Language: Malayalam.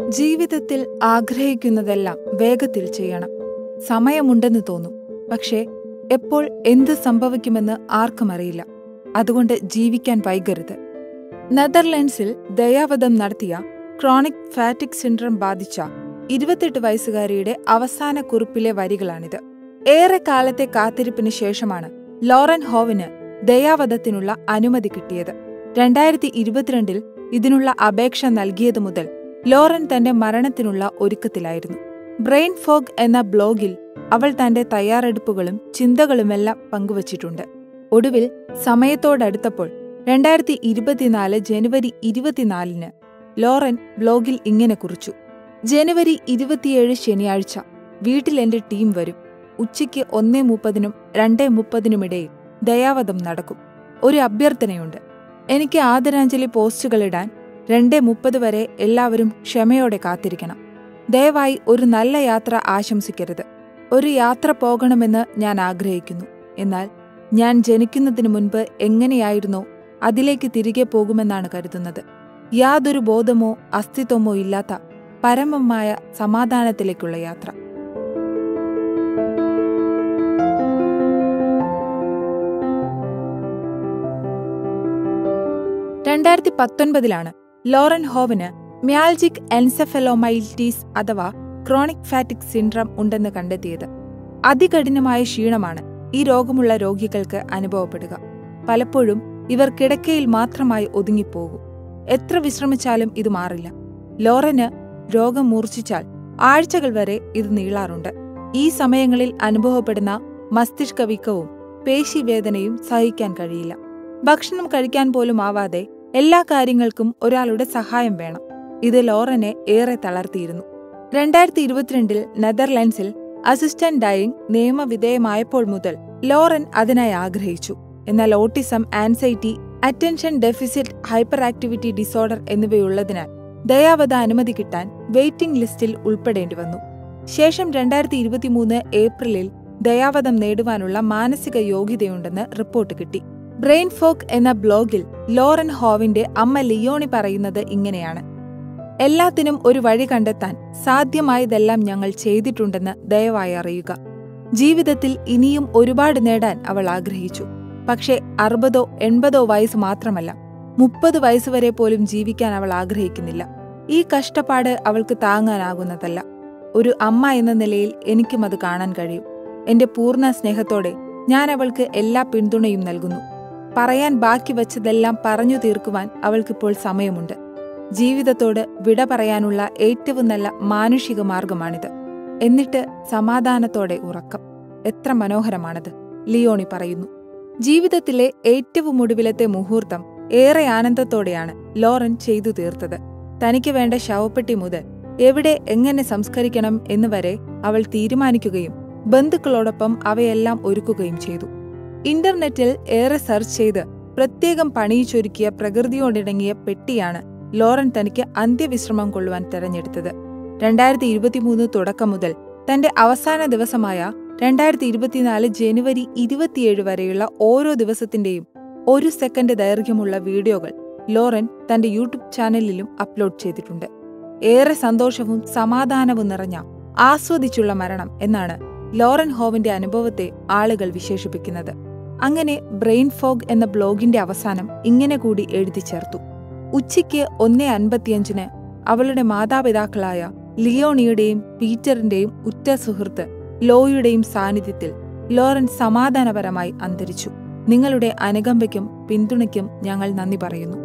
ജീവിതത്തിൽ ആഗ്രഹിക്കുന്നതെല്ലാം വേഗത്തിൽ ചെയ്യണം സമയമുണ്ടെന്ന് തോന്നും പക്ഷേ എപ്പോൾ എന്ത് സംഭവിക്കുമെന്ന് ആർക്കും അറിയില്ല അതുകൊണ്ട് ജീവിക്കാൻ വൈകരുത് നെതർലൻഡ്സിൽ ദയാവധം നടത്തിയ ക്രോണിക് ഫാറ്റിക് സിൻഡ്രം ബാധിച്ച ഇരുപത്തെട്ട് വയസ്സുകാരിയുടെ അവസാന കുറിപ്പിലെ വരികളാണിത് ഏറെ കാലത്തെ കാത്തിരിപ്പിന് ശേഷമാണ് ലോറൻ ഹോവിന് ദയാവധത്തിനുള്ള അനുമതി കിട്ടിയത് രണ്ടായിരത്തി ഇരുപത്തിരണ്ടിൽ ഇതിനുള്ള അപേക്ഷ നൽകിയതു മുതൽ ലോറൻ തന്റെ മരണത്തിനുള്ള ഒരുക്കത്തിലായിരുന്നു ബ്രെയിൻ ഫോഗ് എന്ന ബ്ലോഗിൽ അവൾ തന്റെ തയ്യാറെടുപ്പുകളും ചിന്തകളുമെല്ലാം പങ്കുവച്ചിട്ടുണ്ട് ഒടുവിൽ സമയത്തോടടുത്തപ്പോൾ രണ്ടായിരത്തി ഇരുപത്തിനാല് ജനുവരി ഇരുപത്തിനാലിന് ലോറൻ ബ്ലോഗിൽ ഇങ്ങനെ കുറിച്ചു ജനുവരി ഇരുപത്തിയേഴ് ശനിയാഴ്ച വീട്ടിൽ എന്റെ ടീം വരും ഉച്ചയ്ക്ക് ഒന്നേ മുപ്പതിനും രണ്ടേ മുപ്പതിനുമിടയിൽ ദയാവധം നടക്കും ഒരു അഭ്യർത്ഥനയുണ്ട് എനിക്ക് ആദരാഞ്ജലി പോസ്റ്റുകളിടാൻ രണ്ടേ മുപ്പത് വരെ എല്ലാവരും ക്ഷമയോടെ കാത്തിരിക്കണം ദയവായി ഒരു നല്ല യാത്ര ആശംസിക്കരുത് ഒരു യാത്ര പോകണമെന്ന് ഞാൻ ആഗ്രഹിക്കുന്നു എന്നാൽ ഞാൻ ജനിക്കുന്നതിന് മുൻപ് എങ്ങനെയായിരുന്നോ അതിലേക്ക് തിരികെ പോകുമെന്നാണ് കരുതുന്നത് യാതൊരു ബോധമോ അസ്തിത്വമോ ഇല്ലാത്ത പരമമായ സമാധാനത്തിലേക്കുള്ള യാത്ര രണ്ടായിരത്തി പത്തൊൻപതിലാണ് ലോറൻ ഹോവന് മ്യാൽജിക് എൻസെഫലോമൈൽറ്റീസ് അഥവാ ക്രോണിക് ഫാറ്റിക് സിൻഡ്രം ഉണ്ടെന്ന് കണ്ടെത്തിയത് അതികഠിനമായ ക്ഷീണമാണ് ഈ രോഗമുള്ള രോഗികൾക്ക് അനുഭവപ്പെടുക പലപ്പോഴും ഇവർ കിടക്കയിൽ മാത്രമായി ഒതുങ്ങിപ്പോകും എത്ര വിശ്രമിച്ചാലും ഇത് മാറില്ല ലോറന് രോഗം മൂർച്ഛിച്ചാൽ ആഴ്ചകൾ വരെ ഇത് നീളാറുണ്ട് ഈ സമയങ്ങളിൽ അനുഭവപ്പെടുന്ന മസ്തിഷ്കവിക്കവും പേശിവേദനയും സഹിക്കാൻ കഴിയില്ല ഭക്ഷണം കഴിക്കാൻ പോലും ആവാതെ എല്ലാ കാര്യങ്ങൾക്കും ഒരാളുടെ സഹായം വേണം ഇത് ലോറനെ ഏറെ തളർത്തിയിരുന്നു രണ്ടായിരത്തി ഇരുപത്തിരണ്ടിൽ നെതർലൻഡ്സിൽ അസിസ്റ്റന്റ് ഡൈയിങ് നിയമവിധേയമായപ്പോൾ മുതൽ ലോറൻ അതിനായി ആഗ്രഹിച്ചു എന്നാൽ autism anxiety attention deficit hyperactivity disorder എന്നിവയുള്ളതിനാൽ ദയാവധ അനുമതി കിട്ടാൻ വെയിറ്റിംഗ് ലിസ്റ്റിൽ ഉൾപ്പെടേണ്ടി വന്നു ശേഷം രണ്ടായിരത്തി ഇരുപത്തിമൂന്ന് ഏപ്രിലിൽ ദയാവധം നേടുവാനുള്ള മാനസിക യോഗ്യതയുണ്ടെന്ന് റിപ്പോർട്ട് കിട്ടി ബ്രെയിൻ ഫോക്ക് എന്ന ബ്ലോഗിൽ ലോറൻ ഹോവിന്റെ അമ്മ ലിയോണി പറയുന്നത് ഇങ്ങനെയാണ് എല്ലാത്തിനും ഒരു വഴി കണ്ടെത്താൻ സാധ്യമായതെല്ലാം ഞങ്ങൾ ചെയ്തിട്ടുണ്ടെന്ന് ദയവായി അറിയുക ജീവിതത്തിൽ ഇനിയും ഒരുപാട് നേടാൻ അവൾ ആഗ്രഹിച്ചു പക്ഷേ അറുപതോ എൺപതോ വയസ്സ് മാത്രമല്ല മുപ്പത് വയസ്സുവരെ പോലും ജീവിക്കാൻ അവൾ ആഗ്രഹിക്കുന്നില്ല ഈ കഷ്ടപ്പാട് അവൾക്ക് താങ്ങാനാകുന്നതല്ല ഒരു അമ്മ എന്ന നിലയിൽ എനിക്കും അത് കാണാൻ കഴിയും എന്റെ പൂർണ്ണ സ്നേഹത്തോടെ ഞാൻ അവൾക്ക് എല്ലാ പിന്തുണയും നൽകുന്നു പറയാൻ ബാക്കി വച്ചതെല്ലാം പറഞ്ഞു തീർക്കുവാൻ അവൾക്കിപ്പോൾ സമയമുണ്ട് ജീവിതത്തോട് വിട പറയാനുള്ള ഏറ്റവും നല്ല മാനുഷിക മാർഗമാണിത് എന്നിട്ട് സമാധാനത്തോടെ ഉറക്കം എത്ര മനോഹരമാണത് ലിയോണി പറയുന്നു ജീവിതത്തിലെ ഏറ്റവും ഒടുവിലത്തെ മുഹൂർത്തം ഏറെ ആനന്ദത്തോടെയാണ് ലോറൻ ചെയ്തു തീർത്തത് തനിക്ക് വേണ്ട ശവപ്പെട്ടി മുതൽ എവിടെ എങ്ങനെ സംസ്കരിക്കണം എന്നുവരെ അവൾ തീരുമാനിക്കുകയും ബന്ധുക്കളോടൊപ്പം അവയെല്ലാം ഒരുക്കുകയും ചെയ്തു ഇന്റർനെറ്റിൽ ഏറെ സെർച്ച് ചെയ്ത് പ്രത്യേകം പണിയിച്ചൊരുക്കിയ പ്രകൃതിയോടിണങ്ങിയ പെട്ടിയാണ് ലോറൻ തനിക്ക് അന്ത്യവിശ്രമം കൊള്ളുവാൻ തെരഞ്ഞെടുത്തത് രണ്ടായിരത്തി ഇരുപത്തിമൂന്ന് തുടക്കം മുതൽ തന്റെ അവസാന ദിവസമായ രണ്ടായിരത്തി ഇരുപത്തിനാല് ജനുവരി ഇരുപത്തിയേഴ് വരെയുള്ള ഓരോ ദിവസത്തിന്റെയും ഒരു സെക്കൻഡ് ദൈർഘ്യമുള്ള വീഡിയോകൾ ലോറൻ തന്റെ യൂട്യൂബ് ചാനലിലും അപ്ലോഡ് ചെയ്തിട്ടുണ്ട് ഏറെ സന്തോഷവും സമാധാനവും നിറഞ്ഞ ആസ്വദിച്ചുള്ള മരണം എന്നാണ് ലോറൻ ഹോവിന്റെ അനുഭവത്തെ ആളുകൾ വിശേഷിപ്പിക്കുന്നത് അങ്ങനെ ബ്രെയിൻ ഫോഗ് എന്ന ബ്ലോഗിന്റെ അവസാനം ഇങ്ങനെ കൂടി എഴുതി ചേർത്തു ഉച്ചയ്ക്ക് ഒന്നേ അൻപത്തിയഞ്ചിന് അവളുടെ മാതാപിതാക്കളായ ലിയോണിയുടെയും പീറ്ററിന്റെയും ഉറ്റ സുഹൃത്ത് ലോയുടെയും സാന്നിധ്യത്തിൽ ലോറൻ സമാധാനപരമായി അന്തരിച്ചു നിങ്ങളുടെ അനുകമ്പയ്ക്കും പിന്തുണയ്ക്കും ഞങ്ങൾ നന്ദി പറയുന്നു